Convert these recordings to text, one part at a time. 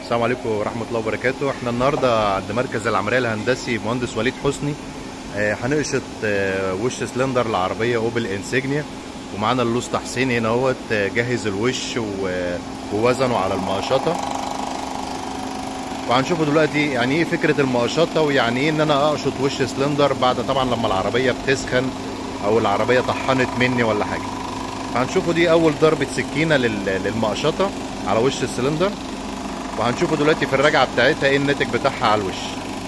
السلام عليكم ورحمة الله وبركاته احنا النهاردة عند مركز العملية الهندسي مهندس وليد حسني اه هنقشط اه وش سلندر العربية اوبل انسيجنيا ومعانا اللوس تحسين هنا اهوت اه جهز الوش و- ووزنه على المقشطة وهنشوفه دلوقتي يعني ايه فكرة المقشطة ويعني ايه ان انا اقشط وش سلندر بعد طبعا لما العربية بتسخن او العربية طحنت مني ولا حاجة هنشوفه دي اول ضربة سكينة لل- للمقشطة على وش السلندر وهنشوفه دلوقتي في الرجعه بتاعتها ايه الناتج بتاعها على الوش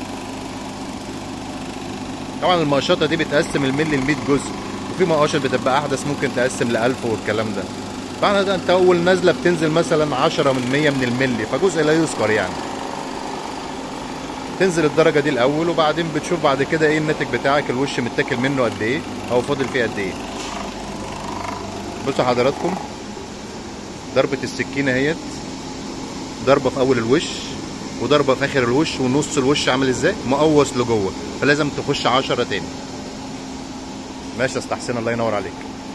طبعا المقشطه دي بتقسم الملي ل 100 جزء وفي مقاشط بتبقى احدث ممكن تقسم ل 1000 والكلام ده فاحنا ده انت اول نازله بتنزل مثلا 10 من 100 من الملي فجزء لا يذكر يعني تنزل الدرجه دي الاول وبعدين بتشوف بعد كده ايه الناتج بتاعك الوش متاكل منه قد ايه او فاضل فيه قد ايه بصوا حضراتكم ضربه السكينه اهيت ضربه في اول الوش وضربه في اخر الوش ونص الوش عامل ازاي مقوس لجوه فلازم تخش 10 تاني ماشي يا استاذ حسين الله ينور عليك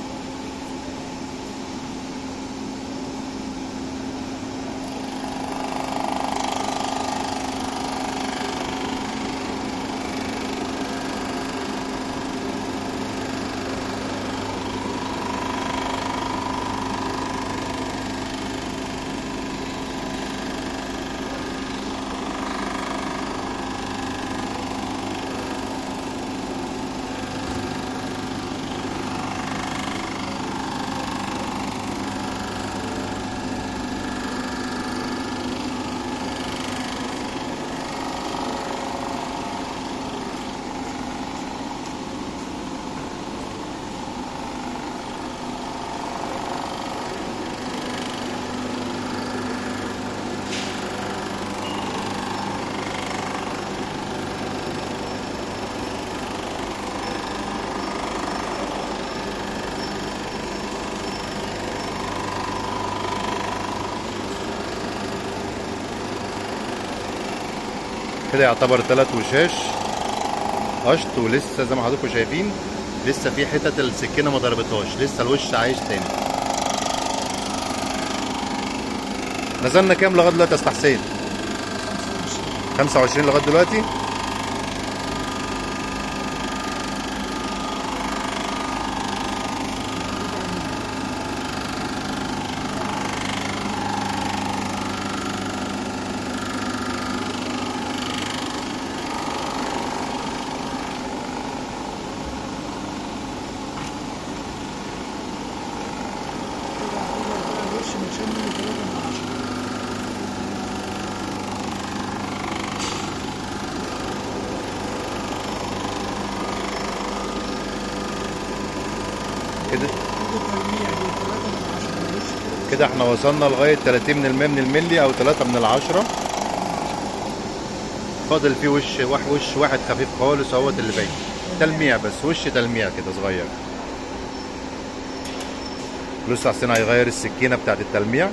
كده يعتبر ثلاث وشاش قشط ولسه زي ما حضراتكم شايفين لسه في حتت السكينه ما ضربتهاش لسه الوش عايش تاني نزلنا كام لغايه دلوقتي يا استاذ حسين 25 لغايه دلوقتي الوش من شم من ثلاثة من عشرة كده كده التلميع دي ثلاثة من عشرة الوش كده كده احنا وصلنا لغايه 30 من المية من الملي او 3 من العشرة فاضل فيه وش واحد وش واحد خفيف خالص اهوت اللي باين تلميع بس وش تلميع كده صغير لسه حسين هيغير السكينه بتاعت التلميع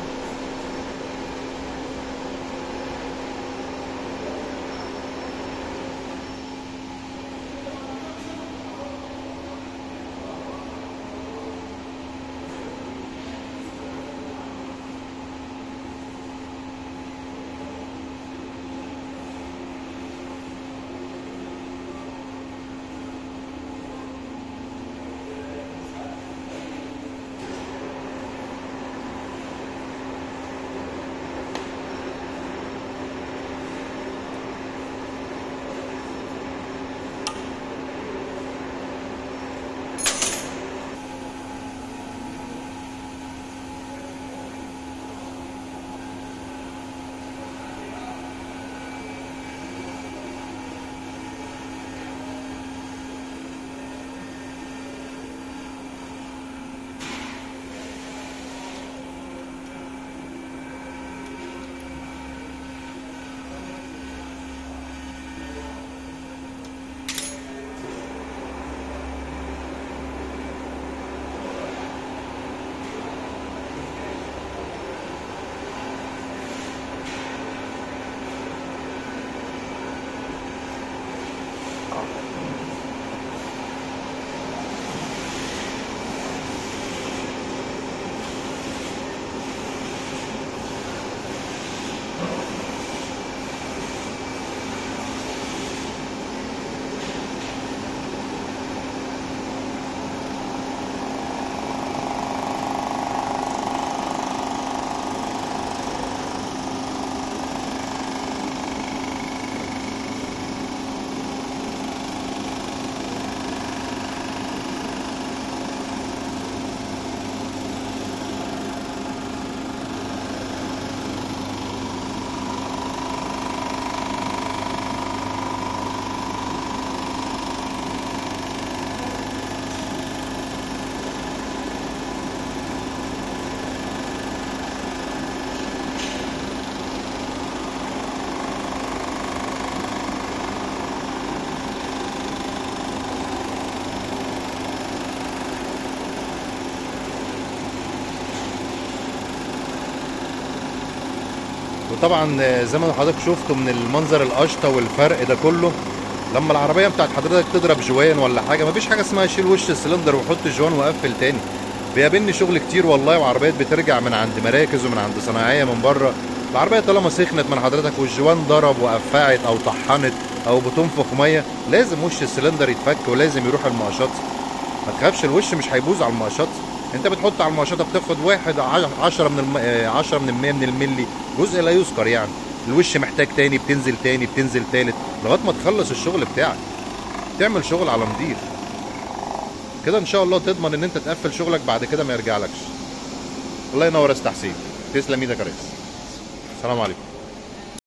وطبعا آه، زي ما حضرتك شفتوا من المنظر القشطه والفرق ده كله لما العربيه بتاعت حضرتك تضرب جوان ولا حاجه مفيش حاجه اسمها شيل وش السلندر وحط الجوان وقفل تاني بيقابلني شغل كتير والله وعربيات بترجع من عند مراكز ومن عند صناعيه من بره العربيه طالما سخنت من حضرتك والجوان ضرب وقفعت او طحنت او بتنفخ ميه لازم وش السلندر يتفك ولازم يروح المقشط ما تخافش الوش مش هيبوظ على المقشط انت بتحط على المقشطه بتاخد واحد ع- عشرة من الم... آه، عشرة من المية من الملي جزء لا يذكر يعني الوش محتاج تاني بتنزل تاني بتنزل تالت لغايه ما تخلص الشغل بتاعك تعمل شغل على نضيف كده ان شاء الله تضمن ان انت تقفل شغلك بعد كده ما يرجعلكش الله ينور يا أستاذ تحسين تسلم ايدك يا ريس السلام عليكم